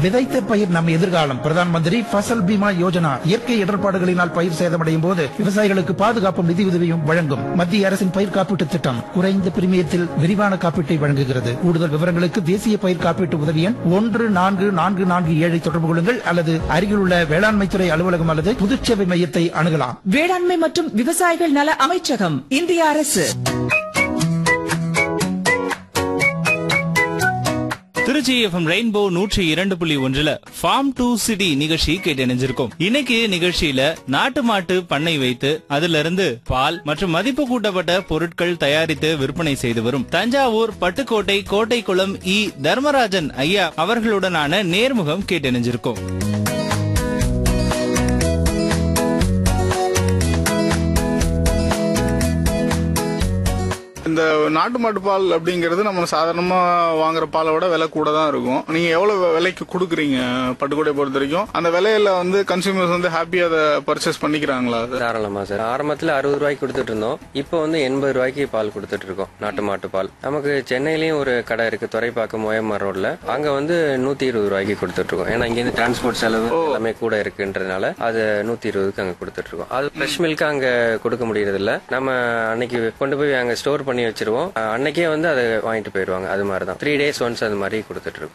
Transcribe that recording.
விதைத்த பயிர் நம் எதிர்காலம் பிரதான் மந்திரி ஃபசல் பீமா யோஜனா இயற்கை இடர்பாடுகளினால் பயிர் சேதமடையும் போது விவசாயிகளுக்கு பாதுகாப்பும் நிதி உதவியும் வழங்கும் மத்திய அரசின் பயிர் காப்பீட்டு திட்டம் குறைந்த பிரீமியத்தில் விரிவான காப்பீட்டை வழங்குகிறது கூடுதல் விவரங்களுக்கு தேசிய பயிர் காப்பீட்டு உதவி எண் ஒன்று நான்கு நான்கு நான்கு ஏழை தொடர்பு கொள்ளுங்கள் அல்லது அருகிலுள்ள வேளாண்மைத்துறை அலுவலகம் அல்லது புதுச்சேவை மையத்தை அணுகலாம் வேளாண்மை மற்றும் விவசாயிகள் நல அமைச்சகம் இந்திய அரசு திருச்சி எஃப்எம் ரெயின்போ நூற்றி இரண்டு புள்ளி ஒன்றுல ஃபார்ம் டு சிட்டி நிகழ்ச்சி கேட்டணிஞ்சிருக்கோம் இன்னைக்கு நிகழ்ச்சியில நாட்டு மாட்டு பண்ணை வைத்து அதுல இருந்து பால் மற்றும் மதிப்பு கூட்டப்பட்ட பொருட்கள் தயாரித்து விற்பனை செய்து வரும் தஞ்சாவூர் பட்டுக்கோட்டை கோட்டைக்குளம் இ தர்மராஜன் ஐயா அவர்களுடனான நேர்முகம் கேட்டணிஞ்சிருக்கோம் இந்த நாட்டு மாட்டு பால் அப்படிங்கிறது நம்ம சாதாரணமா வாங்குற பாலை விட விலை கூட தான் இருக்கும் நீங்க எவ்வளவு விலைக்கு கொடுக்குறீங்க பட்டுக்கோட்டை பொறுத்த வரைக்கும் அந்த விலையில வந்து கன்சியூமர்ஸ் வந்து ஹாப்பியா அதை பர்ச்சேஸ் பண்ணிக்கிறாங்களா அது தாராளமா சார் ஆரம்பத்துல அறுபது ரூபாய்க்கு கொடுத்துட்டு இருந்தோம் இப்போ வந்து எண்பது ரூபாய்க்கு பால் கொடுத்துட்டு இருக்கோம் நாட்டு மாட்டு பால் நமக்கு சென்னையிலயும் ஒரு கடை இருக்கு துறைப்பாக்கம் ஓஎம்ஆர் ரோட்ல அங்க வந்து நூத்தி இருபது ரூபாய்க்கு கொடுத்துட்டு இருக்கோம் ஏன்னா இங்க இருந்து டிரான்ஸ்போர்ட் செலவு எல்லாமே கூட இருக்குன்றதுனால அது நூத்தி இருபதுக்கு அங்க கொடுத்துட்டு இருக்கோம் அது ஃப்ரெஷ் மில்க் அங்க கொடுக்க முடியறது இல்ல நம்ம அன்னைக்கு கொண்டு போய் அங்க ஸ்டோர் பண்ணி வச்சிருவோம் அன்னைக்கே வந்து அதை வாங்கிட்டு போயிடுவாங்க அது மாதிரி தான் த்ரீ டேஸ் ஒன்ஸ் அது மாதிரி கொடுத்துட்டு இருக்கோம்